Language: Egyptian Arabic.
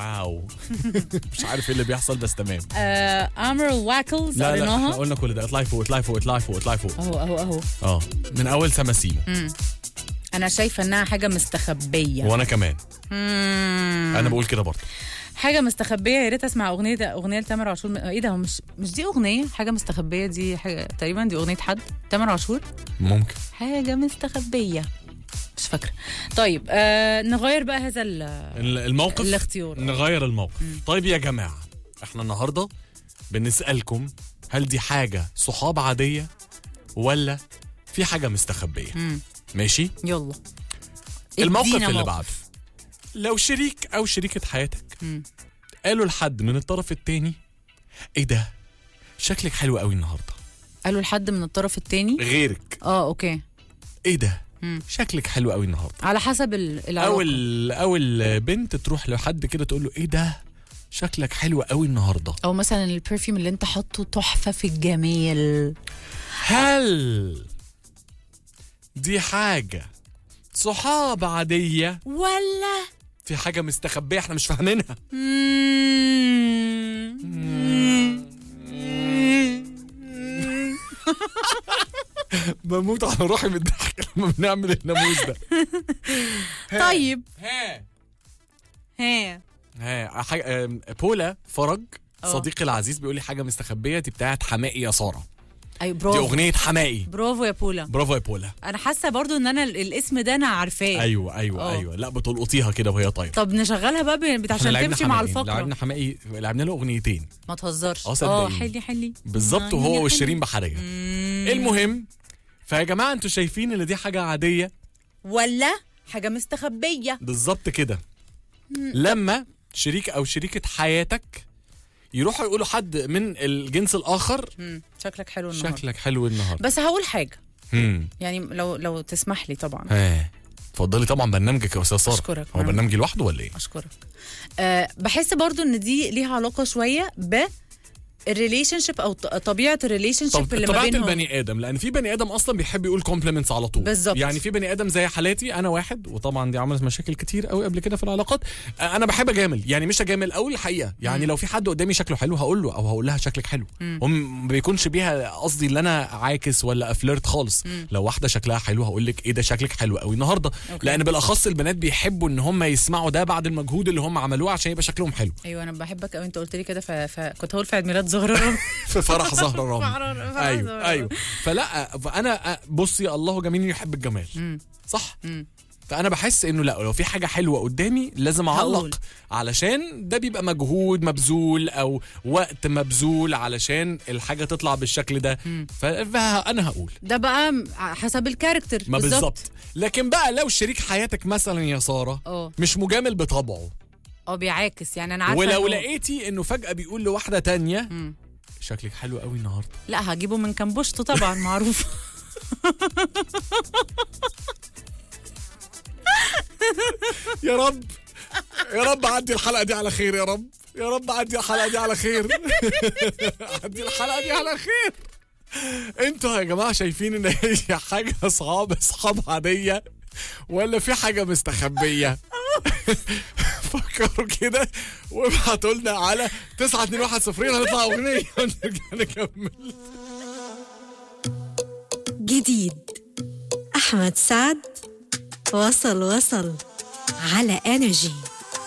واو مش عارف ايه اللي بيحصل بس تمام آه امر واكلز لا لا احنا قريناها قلنا كل ده اطلعي فوق اطلعي فوق اطلعي فوق اطلعي فوق اهو اهو اهو اه من اول سماسيمو انا شايفه انها حاجه مستخبيه وانا كمان مم. انا بقول كده برضه حاجه مستخبيه يا ريت اسمع اغنيه اغنيه لتامر عاشور ايه ده هو مش مش دي اغنيه حاجه مستخبيه دي حاجه تقريبا دي اغنيه حد تامر عاشور ممكن حاجه مستخبيه مش فاكره طيب آه نغير بقى هذا ال- ال- الموقف الاختيار نغير الموقف طيب يا جماعه احنا النهارده بنسالكم هل دي حاجه صحاب عاديه ولا في حاجه مستخبيه مم. ماشي يلا الموقف ادينا اللي موقف. بعده لو شريك او شريكه حياتك مم. قالوا لحد من الطرف التاني ايه ده شكلك حلو قوي النهارده قالوا لحد من الطرف التاني غيرك اه اوكي ايه ده مم. شكلك حلو قوي النهارده على حسب ال- العلاقه او ال- او البنت تروح لحد كده تقول له ايه ده شكلك حلو قوي النهارده او مثلا البرفيوم اللي انت حاطه تحفه في الجمال هل دي حاجه صحاب عاديه ولا في حاجه مستخبيه احنا مش فاهمينها بموت على روحي من الضحك لما بنعمل الناموس ده طيب ها ها ها حاجة آم، بولا فرج اه. صديقي العزيز بيقول لي حاجه مستخبيه دي بتاعت حمائي يا ساره اي دي برافو اغنيه حمائي برافو يا بولا برافو يا بولا انا حاسه برضو ان انا ال- الاسم ده انا عارفاه ايوه ايوه اه. ايوه لا بتلقطيها كده وهي طايره طب نشغلها بقى ب- بت- احنا عشان لعبنا تمشي مع حمائي. الفقره لعبنا حمائي لعبنا له اغنيتين ما تهزرش اه، اه صدقيني. حلي حلي بالظبط آه، وهو حلي. والشيرين بحريه مم. المهم فيا جماعه انتوا شايفين ان دي حاجه عاديه ولا حاجه مستخبيه بالظبط كده لما شريك او شريكه حياتك يروحوا يقولوا حد من الجنس الاخر مم. شكلك حلو النهارده شكلك حلو النهارده بس هقول حاجه امم يعني لو لو تسمح لي طبعا ها اتفضلي طبعا برنامجك يا استاذ ساره أشكرك. هو برنامجي لوحده ولا ايه؟ اشكرك أه بحس برضو ان دي ليها علاقه شويه ب الريليشن شيب او ط- طبيعه الريليشن طب شيب اللي ما طبيعه بينهم البني ادم لان في بني ادم اصلا بيحب يقول كومبلمنتس على طول بالظبط. يعني في بني ادم زي حالاتي انا واحد وطبعا دي عملت مشاكل كتير قوي قبل كده في العلاقات آه، انا بحب اجامل يعني مش اجامل قوي الحقيقه يعني لو في حد قدامي شكله حلو هقول له او هقول لها شكلك حلو هم ما بيكونش بيها قصدي ان انا عاكس ولا افلرت خالص لو واحده شكلها حلو هقول لك ايه ده شكلك حلو قوي النهارده أوكي. لان بالاخص البنات بيحبوا ان هم يسمعوا ده بعد المجهود اللي هم عملوه عشان يبقى شكلهم حلو ايوه انا بحبك قوي انت قلت لي كده ف... فكنت هقول في عيد ميلاد زهره في فرح زهره رامي فرح- فرح ايوه زهرة. ايوه فلا فانا بصي الله جميل يحب الجمال مم. صح مم. فانا بحس انه لا لو في حاجه حلوه قدامي لازم هقول. اعلق علشان ده بيبقى مجهود مبذول او وقت مبذول علشان الحاجه تطلع بالشكل ده ف- فانا هقول ده بقى م- حسب الكاركتر ما بالظبط لكن بقى لو شريك حياتك مثلا يا ساره اه مش مجامل بطبعه اه بيعاكس يعني انا عارفه ولو إنه- لقيتي انه فجاه بيقول لواحده تانية مم. شكلك حلو قوي النهارده لا هجيبه من كمبوشته طبعا معروف يا رب يا رب عدي الحلقه دي على خير يا رب يا رب عدي الحلقه دي على خير عدي الحلقه دي على خير انتوا يا جماعه شايفين ان هي حاجه اصحاب اصحاب عاديه ولا في حاجه مستخبيه فكروا كده وابعتوا لنا على 9210 هنطلع اغنيه ونرجع نكمل جديد أحمد سعد وصل وصل على انرجي